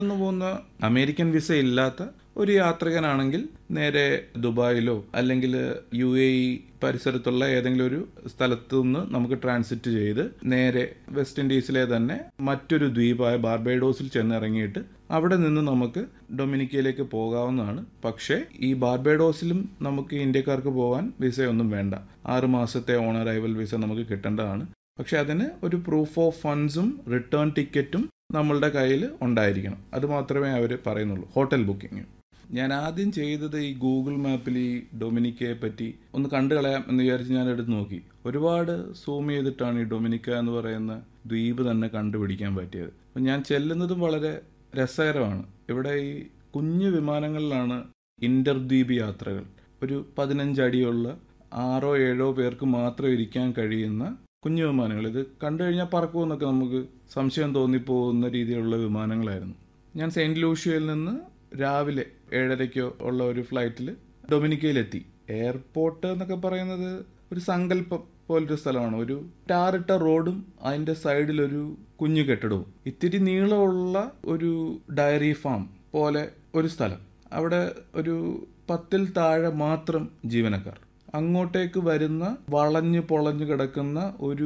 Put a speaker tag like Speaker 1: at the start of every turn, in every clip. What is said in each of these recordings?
Speaker 1: നിന്ന് പോകുന്ന American visa ഇല്ലാത്ത ഒരു യാത്രികനാണെങ്കിൽ നേരെ ദുബായിലോ അല്ലെങ്കിൽ യു എ ഇ പരിസരത്തുള്ള ഏതെങ്കിലും ഒരു സ്ഥലത്തു നിന്ന് നമുക്ക് ട്രാൻസിറ്റ് ചെയ്ത് നേരെ വെസ്റ്റ് ഇൻഡീസിലെ തന്നെ മറ്റൊരു ദ്വീപായ ബാർബേഡോസിൽ ചെന്നിറങ്ങിയിട്ട് അവിടെ നിന്ന് നമുക്ക് ഡൊമിനിക്കയിലേക്ക് പോകാവുന്നതാണ് പക്ഷേ ഈ ബാർബേഡോസിലും നമുക്ക് ഇന്ത്യക്കാർക്ക് പോകാൻ വിസയൊന്നും വേണ്ട ആറ് മാസത്തെ ഓൺ അറൈവൽ വിസ നമുക്ക് കിട്ടേണ്ടതാണ് പക്ഷെ അതിന് ഒരു പ്രൂഫ് ഓഫ് ഫണ്ട്സും റിട്ടേൺ ടിക്കറ്റും നമ്മളുടെ കയ്യിൽ ഉണ്ടായിരിക്കണം അത് മാത്രമേ അവർ പറയുന്നുള്ളൂ ഹോട്ടൽ ബുക്കിംഗ് ഞാൻ ആദ്യം ചെയ്തത് ഈ ഗൂഗിൾ മാപ്പിൽ ഈ ഡൊമിനിക്കയെ പറ്റി ഒന്ന് കണ്ടു കളയാം എന്ന് വിചാരിച്ച് ഞാൻ എടുത്ത് നോക്കി ഒരുപാട് സൂം ചെയ്തിട്ടാണ് ഈ ഡൊമിനിക്ക എന്ന് പറയുന്ന ദ്വീപ് തന്നെ കണ്ടുപിടിക്കാൻ പറ്റിയത് അപ്പം ഞാൻ ചെല്ലുന്നതും വളരെ രസകരമാണ് ഇവിടെ ഈ കുഞ്ഞു വിമാനങ്ങളിലാണ് ഇന്റർദ്വീപ് യാത്രകൾ ഒരു പതിനഞ്ചടിയുള്ള ആറോ ഏഴോ പേർക്ക് മാത്രം ഇരിക്കാൻ കഴിയുന്ന കുഞ്ഞു വിമാനങ്ങൾ ഇത് കണ്ടു കഴിഞ്ഞാൽ പറക്കുമെന്നൊക്കെ നമുക്ക് സംശയം തോന്നിപ്പോകുന്ന രീതിയിലുള്ള വിമാനങ്ങളായിരുന്നു ഞാൻ സെയിൻറ്റ് ലൂഷ്യയിൽ നിന്ന് രാവിലെ ഏഴരയ്ക്കോ ഉള്ള ഒരു ഫ്ലൈറ്റിൽ ഡൊമിനിക്കയിലെത്തി എയർപോർട്ട് എന്നൊക്കെ പറയുന്നത് ഒരു സങ്കല്പം പോലൊരു സ്ഥലമാണ് ഒരു ടാറിട്ട റോഡും അതിൻ്റെ സൈഡിലൊരു കുഞ്ഞു കെട്ടിടവും ഇത്തിരി നീളമുള്ള ഒരു ഡയറി ഫാം പോലെ ഒരു സ്ഥലം അവിടെ ഒരു പത്തിൽ താഴെ മാത്രം ജീവനക്കാർ അങ്ങോട്ടേക്ക് വരുന്ന വളഞ്ഞു പൊളഞ്ഞു കിടക്കുന്ന ഒരു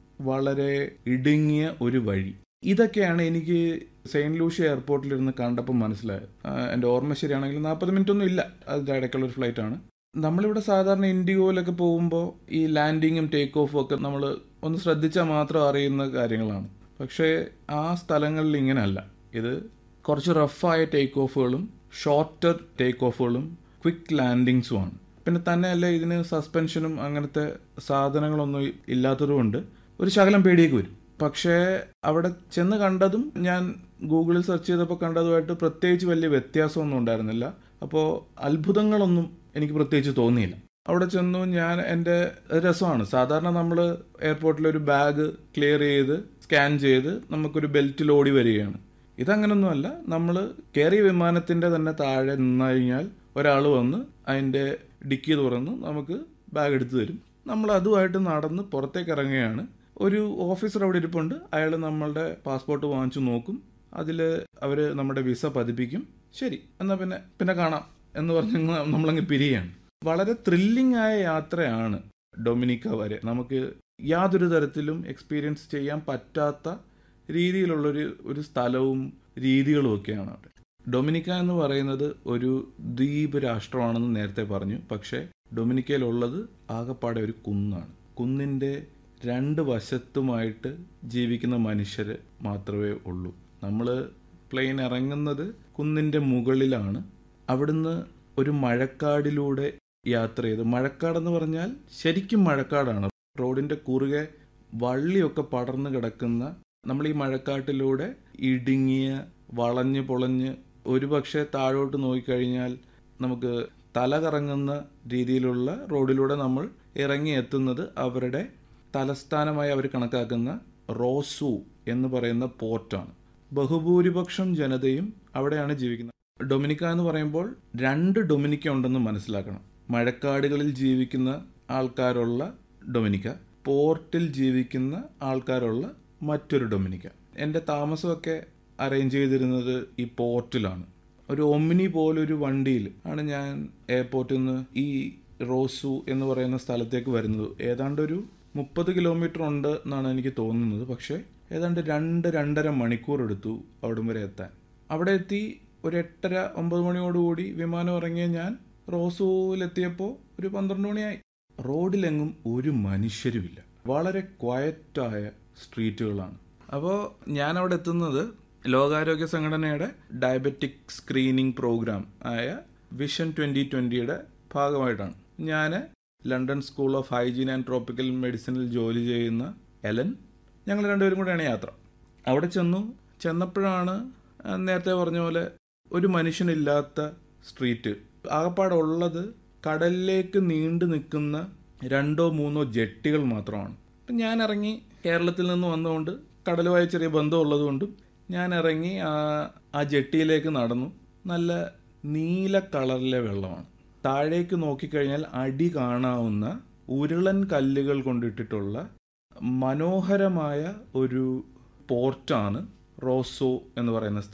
Speaker 1: വളരെ ഇടുങ്ങിയ ഒരു വഴി ഇതൊക്കെയാണ് എനിക്ക് സെയിൻറ്റ് ലൂഷ്യ എയർപോർട്ടിലിരുന്ന് കണ്ടപ്പോൾ മനസ്സിലായത് ആ, എൻ്റെ ഓർമ്മ ശരിയാണെങ്കിൽ നാൽപ്പത് മിനിറ്റ് ഒന്നും ഇല്ല അതിൻ്റെ ഇടയ്ക്കുള്ള ഒരു ഫ്ലൈറ്റ് ആണ് നമ്മളിവിടെ സാധാരണ ഇൻഡിഗോയിലൊക്കെ പോകുമ്പോൾ ഈ ലാൻഡിങ്ങും ടേക്ക് ഓഫും ഒക്കെ നമ്മൾ ഒന്ന് ശ്രദ്ധിച്ചാൽ മാത്രം അറിയുന്ന കാര്യങ്ങളാണ് പക്ഷേ ആ സ്ഥലങ്ങളിൽ ഇങ്ങനെയല്ല ഇത് കുറച്ച് റഫായ ടേക്ക് ഓഫുകളും ഷോർട്ടർ ടേക്ക് ഓഫുകളും ക്വിക്ക് ലാൻഡിങ്സുമാണ് പിന്നെ തന്നെയല്ല ഇതിന് സസ്പെൻഷനും അങ്ങനത്തെ സാധനങ്ങളൊന്നും ഇല്ലാത്തതുകൊണ്ട് ഒരു ശകലം പേടിയൊക്കെ വരും പക്ഷേ അവിടെ ചെന്ന് കണ്ടതും ഞാൻ ഗൂഗിളിൽ സെർച്ച് ചെയ്തപ്പോൾ കണ്ടതുമായിട്ട് പ്രത്യേകിച്ച് വലിയ വ്യത്യാസമൊന്നും ഉണ്ടായിരുന്നില്ല അപ്പോൾ അത്ഭുതങ്ങളൊന്നും എനിക്ക് പ്രത്യേകിച്ച് തോന്നിയില്ല അവിടെ ചെന്നു ഞാൻ എൻ്റെ രസമാണ് സാധാരണ നമ്മൾ എയർപോർട്ടിൽ ഒരു ബാഗ് ക്ലിയർ ചെയ്ത് സ്കാൻ ചെയ്ത് നമുക്കൊരു ബെൽറ്റിൽ ഓടി വരികയാണ് ഇതങ്ങനൊന്നുമല്ല നമ്മൾ കയറിയ വിമാനത്തിൻ്റെ തന്നെ താഴെ നിന്ന് കഴിഞ്ഞാൽ ഒരാൾ വന്ന് അതിൻ്റെ ഡിക്കി തുറന്ന് നമുക്ക് ബാഗ് എടുത്തു തരും നമ്മൾ അതുമായിട്ട് നടന്ന് പുറത്തേക്ക് ഇറങ്ങുകയാണ് ഒരു ഓഫീസർ അവിടെ ഇരിപ്പുണ്ട് അയാൾ നമ്മളുടെ പാസ്പോർട്ട് വാങ്ങിച്ചു നോക്കും അതിൽ അവർ നമ്മുടെ വിസ പതിപ്പിക്കും ശരി എന്നാൽ പിന്നെ പിന്നെ കാണാം എന്ന് പറഞ്ഞ് നമ്മളങ്ങ് പിരിയാണ് വളരെ ത്രില്ലിംഗ് ആയ യാത്രയാണ് ഡൊമിനിക്ക വരെ നമുക്ക് യാതൊരു തരത്തിലും എക്സ്പീരിയൻസ് ചെയ്യാൻ പറ്റാത്ത രീതിയിലുള്ളൊരു ഒരു സ്ഥലവും രീതികളും ഒക്കെയാണ് അവിടെ ഡൊമിനിക്ക എന്ന് പറയുന്നത് ഒരു ദ്വീപ് രാഷ്ട്രമാണെന്ന് നേരത്തെ പറഞ്ഞു പക്ഷേ ഡൊമിനിക്കയിലുള്ളത് ആകപ്പാടെ ഒരു കുന്നാണ് കുന്നിൻ്റെ രണ്ട് വശത്തുമായിട്ട് ജീവിക്കുന്ന മനുഷ്യർ മാത്രമേ ഉള്ളൂ നമ്മൾ പ്ലെയിൻ ഇറങ്ങുന്നത് കുന്നിൻ്റെ മുകളിലാണ് അവിടുന്ന് ഒരു മഴക്കാടിലൂടെ യാത്ര ചെയ്ത് മഴക്കാടെന്ന് പറഞ്ഞാൽ ശരിക്കും മഴക്കാടാണ് റോഡിൻ്റെ കുറുകെ വള്ളിയൊക്കെ പടർന്നു കിടക്കുന്ന നമ്മൾ ഈ മഴക്കാട്ടിലൂടെ ഇടുങ്ങിയ വളഞ്ഞ് പൊളഞ്ഞ് ഒരുപക്ഷെ താഴോട്ട് നോക്കിക്കഴിഞ്ഞാൽ നമുക്ക് തല കറങ്ങുന്ന രീതിയിലുള്ള റോഡിലൂടെ നമ്മൾ ഇറങ്ങി എത്തുന്നത് അവരുടെ തലസ്ഥാനമായി അവർ കണക്കാക്കുന്ന റോസു എന്ന് പറയുന്ന പോർട്ടാണ് ബഹുഭൂരിപക്ഷം ജനതയും അവിടെയാണ് ജീവിക്കുന്നത് ഡൊമിനിക്ക എന്ന് പറയുമ്പോൾ രണ്ട് ഡൊമിനിക്ക ഉണ്ടെന്ന് മനസ്സിലാക്കണം മഴക്കാടുകളിൽ ജീവിക്കുന്ന ആൾക്കാരുള്ള ഡൊമിനിക്ക പോർട്ടിൽ ജീവിക്കുന്ന ആൾക്കാരുള്ള മറ്റൊരു ഡൊമിനിക്ക എൻ്റെ താമസമൊക്കെ അറേഞ്ച് ചെയ്തിരുന്നത് ഈ പോർട്ടിലാണ് ഒരു ഒമിനി പോലൊരു വണ്ടിയിൽ ആണ് ഞാൻ എയർപോർട്ടിൽ നിന്ന് ഈ റോസു എന്ന് പറയുന്ന സ്ഥലത്തേക്ക് വരുന്നത് ഏതാണ്ട് ഒരു മുപ്പത് കിലോമീറ്റർ ഉണ്ട് എന്നാണ് എനിക്ക് തോന്നുന്നത് പക്ഷേ ഏതാണ്ട് രണ്ട് രണ്ടര മണിക്കൂർ എടുത്തു അവിടം വരെ എത്താൻ അവിടെ എത്തി ഒരു എട്ടര ഒമ്പത് മണിയോടുകൂടി വിമാനം ഇറങ്ങിയ ഞാൻ റോസുവിലെത്തിയപ്പോൾ ഒരു പന്ത്രണ്ട് മണിയായി റോഡിലെങ്ങും ഒരു മനുഷ്യരുമില്ല വളരെ ക്വയറ്റായ സ്ട്രീറ്റുകളാണ് അപ്പോൾ ഞാൻ അവിടെ എത്തുന്നത് ലോകാരോഗ്യ സംഘടനയുടെ ഡയബറ്റിക് സ്ക്രീനിംഗ് പ്രോഗ്രാം ആയ വിഷൻ ട്വൻ്റി ട്വൻ്റിയുടെ ഭാഗമായിട്ടാണ് ഞാൻ London school of hygiene and tropical മെഡിസിനിൽ ജോലി ചെയ്യുന്ന എലൻ ഞങ്ങൾ രണ്ടുപേരും കൂടെയാണ് യാത്ര അവിടെ ചെന്നു ചെന്നപ്പോഴാണ് ആ, നേരത്തെ പറഞ്ഞ പോലെ ഒരു മനുഷ്യനില്ലാത്ത സ്ട്രീറ്റ് ആകപ്പാടെ ഉള്ളത് കടലിലേക്ക് നീണ്ടു നിൽക്കുന്ന രണ്ടോ മൂന്നോ ജെട്ടികൾ മാത്രമാണ് അപ്പം ഞാൻ ഇറങ്ങി കേരളത്തിൽ നിന്ന് വന്നുകൊണ്ട് കടലുമായി ചെറിയ ബന്ധമുള്ളതുകൊണ്ടും ഞാൻ ഇറങ്ങി ആ ആ ജെട്ടിയിലേക്ക് നടന്നു നല്ല നീല കളറിലെ വെള്ളമാണ് താഴേക്ക് നോക്കിക്കഴിഞ്ഞാൽ അടി കാണാവുന്ന ഉരുളൻ കല്ലുകൾ കൊണ്ടിട്ടിട്ടുള്ള മനോഹരമായ ഒരു പോർട്ടാണ് റോസോ എന്ന് പറയുന്ന സ്ഥലം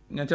Speaker 1: ഞാൻ